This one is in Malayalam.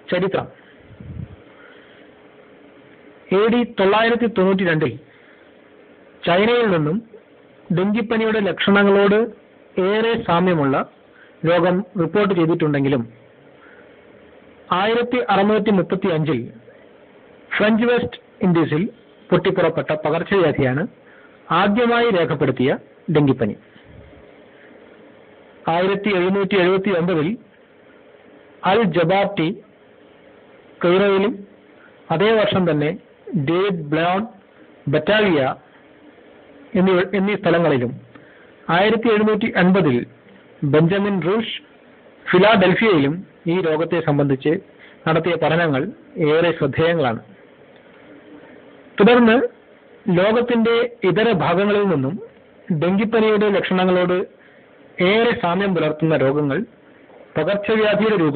ചരിത്രം എ ഡി തൊള്ളായിരത്തി തൊണ്ണൂറ്റി രണ്ടിൽ ചൈനയിൽ നിന്നും ഡെങ്കിപ്പനിയുടെ ലക്ഷണങ്ങളോട് ഏറെ സാമ്യമുള്ള രോഗം റിപ്പോർട്ട് ചെയ്തിട്ടുണ്ടെങ്കിലും ആയിരത്തി അറുന്നൂറ്റി മുപ്പത്തി അഞ്ചിൽ ഫ്രഞ്ച് വെസ്റ്റ് ഇൻഡീസിൽ പൊട്ടിപ്പുറപ്പെട്ട പകർച്ചവ്യാധിയാണ് ആദ്യമായി രേഖപ്പെടുത്തിയ ഡെങ്കിപ്പനി ആയിരത്തി എഴുന്നൂറ്റി എഴുപത്തി ഒമ്പതിൽ അൽ ജബാർട്ടി കൈറോയിലും അതേ വർഷം തന്നെ ഡേവിഡ് ബ്ലൗൺ ബറ്റാലിയ എന്നീ എന്നീ സ്ഥലങ്ങളിലും ആയിരത്തി എഴുന്നൂറ്റി അൻപതിൽ ബെഞ്ചമിൻ റൂഷ് ഫിലാഡൽഫിയയിലും ഈ രോഗത്തെ സംബന്ധിച്ച് നടത്തിയ പഠനങ്ങൾ ഏറെ ശ്രദ്ധേയങ്ങളാണ് തുടർന്ന് ലോകത്തിന്റെ ഇതര ഭാഗങ്ങളിൽ നിന്നും ഡെങ്കിപ്പനിയുടെ ലക്ഷണങ്ങളോട് ഏറെ സാമ്യം പുലർത്തുന്ന രോഗങ്ങൾ പകർച്ചവ്യാധിയുടെ രൂപത്തിൽ